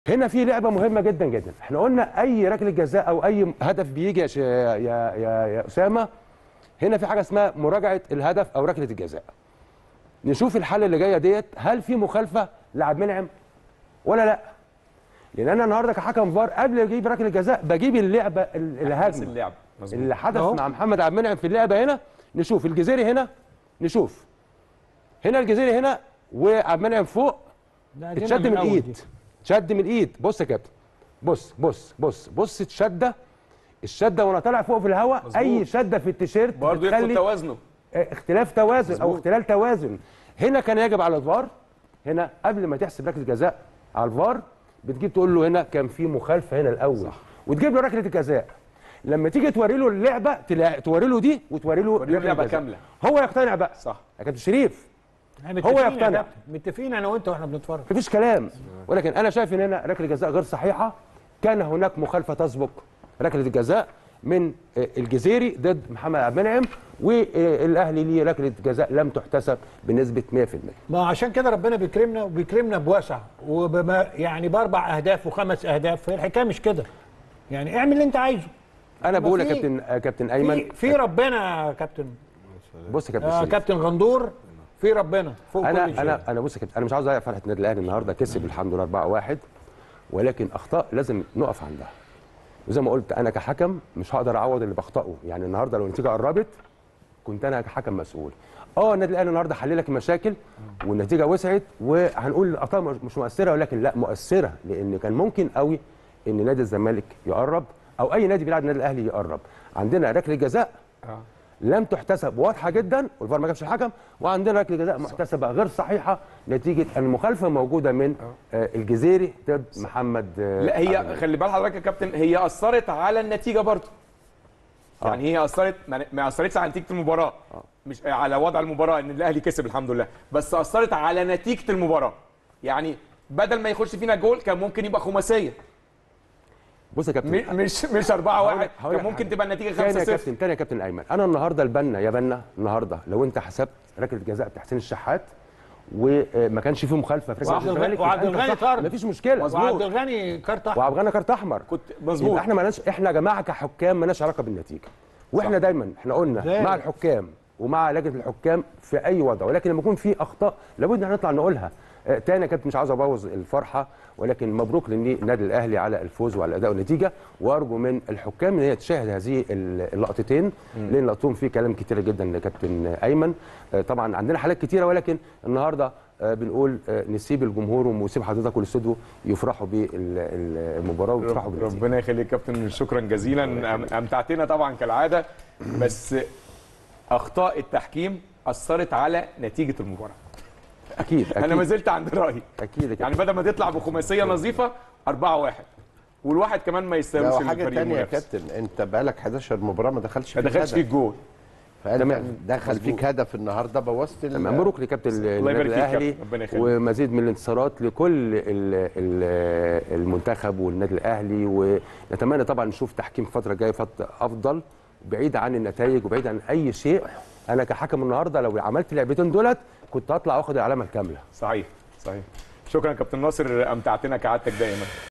هنا في لعبه مهمه جدا جدا احنا قلنا اي ركله جزاء او اي هدف بيجي يا ش- يا يا, يا اسامه هنا في حاجه اسمها مراجعه الهدف او ركله الجزاء نشوف الحاله اللي جايه ديت هل في مخالفه لعب منعم ولا لا لان انا النهارده كحكم فار قبل ما اجيب ركله جزاء بجيب اللعبه ال- نفس الهجمه اللعب مظبوط اللي حدث أهو. مع محمد عبد المنعم في اللعبه هنا نشوف الجزيري هنا نشوف هنا الجزيري هنا وعبد المنعم فوق لا، جينا اتشد من أول الايد دي. شد من الايد بص يا كابتن بص بص بص بص الشده الشده وانا طالع فوق في الهواء مظبوط. اي شده في التيشيرت برضه ياخد بتخلي توازنه اه، اختلاف توازن او مظبوط. اختلال توازن هنا كان يجب على الفار هنا قبل ما تحسب ركله جزاء على الفار بتجيب تقول له هنا كان في مخالفه هنا الاول صح. وتجيب له ركله الجزاء لما تيجي توري له اللعبه تلا... توري له دي وتوري له توري له ركلة اللعبة الجزاء. كاملة. هو يقتنع بقى صح يا كابتن شريف احنا هو متفقين يا يقتنع. كابتن، متفقين انا وانت واحنا بنتفرج مفيش كلام ولكن انا شايف ان هنا ركله جزاء غير صحيحه كان هناك مخالفه تسبق ركله الجزاء من آه، الجزيري ضد محمد عبد المنعم والاهلي ليه ركله جزاء لم تحتسب بنسبه 100% ما عشان كده ربنا بيكرمنا وبيكرمنا بوسع وبما يعني باربع اهداف وخمس اهداف فهي الحكايه مش كده يعني اعمل اللي انت عايزه انا ما بقول يا في- كابتن آه، كابتن ايمن في في ربنا يا كابتن بص يا كابتن يا شريف كابتن غندور في ربنا فوق كل انا شيء انا انا بص يا كابتن انا مش عاوز اضيع فرحه النادي الاهلي النهارده كسب الحمد لله 4-1 ولكن اخطاء لازم نقف عندها وزي ما قلت انا كحكم مش هقدر اعوض اللي بخطئه يعني النهارده لو النتيجه قربت كنت انا كحكم مسؤول اه النادي الاهلي النهارده حل لك المشاكل والنتيجه وسعت وهنقول الاخطاء مش- مش مؤثره ولكن لا مؤثره لان كان ممكن قوي ان نادي الزمالك يقرب او اي نادي بيلعب النادي الاهلي يقرب عندنا ركله جزاء اه لم تحتسب واضحه جدا والفار ما جابش الحكم وعندنا ركله جزاء محتسبه غير صحيحه نتيجه المخالفه موجوده من آه الجزيري ضد محمد آه لا عبد هي المنعم. خلي بال حضرتك يا كابتن هي اثرت على النتيجه برضه يعني هي اثرت ما ما اثرتش على نتيجه المباراه مش على وضع المباراه ان الاهلي كسب الحمد لله بس اثرت على نتيجه المباراه يعني بدل ما يخش فينا جول كان ممكن يبقى خماسيه بص يا كابتن م- مش مش 4 1 هقول لك كان ممكن حاجة. تبقى النتيجه تاني 5 يا 0 كابتن تاني يا كابتن ايمن انا النهارده البنا يا بنا النهارده لو انت حسبت ركله جزاء بتاع حسين الشحات وما كانش فيه مخالفه في ركله وعبد الغني- الزمالك وعبد يبقى أنت الغني صح، طرد. مفيش مشكله وعبد الغني كارت احمر وعبد الغني كارت احمر كنت مظبوط يبقى احنا مالناش احنا يا جماعه كحكام مالناش علاقه بالنتيجه واحنا صح. دايما احنا قلنا زي. مع الحكام ومع لجنه الحكام في اي وضع ولكن لما يكون في اخطاء لابد ان احنا نطلع نقولها آه، تاني يا كابتن مش عاوز ابوظ الفرحه ولكن مبروك للنادي الاهلي على الفوز وعلى الاداء والنتيجه وارجو من الحكام ان هي تشاهد هذه ال- اللقطتين لان لقطتهم فيه كلام كتير جدا لكابتن ايمن آه، طبعا عندنا حالات كتيره ولكن النهارده آه، بنقول آه، نسيب الجمهور ونسيب حضرتك والاستوديو يفرحوا بالمباراه ويفرحوا بالنتيجه ربنا يخليك يا كابتن شكرا جزيلا أم- امتعتنا طبعا كالعاده بس اخطاء التحكيم اثرت على نتيجه المباراه اكيد اكيد انا ما زلت عند رايي اكيد يا كابتن. يعني بدل ما تطلع بخماسيه نظيفه 4 1 والواحد كمان ما لا يستاهلش وحاجه الفريق تانية يا المنافس. كابتن انت بقالك 11 مباراه ما دخلش ما فيك دخلش فيك هدف. جول فانت تمام. دخل فيك هدف النهارده بوظت ال- تمام مبروك لكابتن النادي يبارك فيك يا الاهلي كابتن. ربنا يخليك. ومزيد من الانتصارات لكل ال- ال- المنتخب والنادي الاهلي ونتمنى طبعا نشوف تحكيم الفتره الجايه فتره افضل بعيد عن النتائج وبعيد عن اي شيء انا كحكم النهارده لو عملت اللعبتين دولت كنت هطلع واخد العلامه الكامله صحيح صحيح شكرا يا كابتن ناصر امتعتنا كعادتك دائما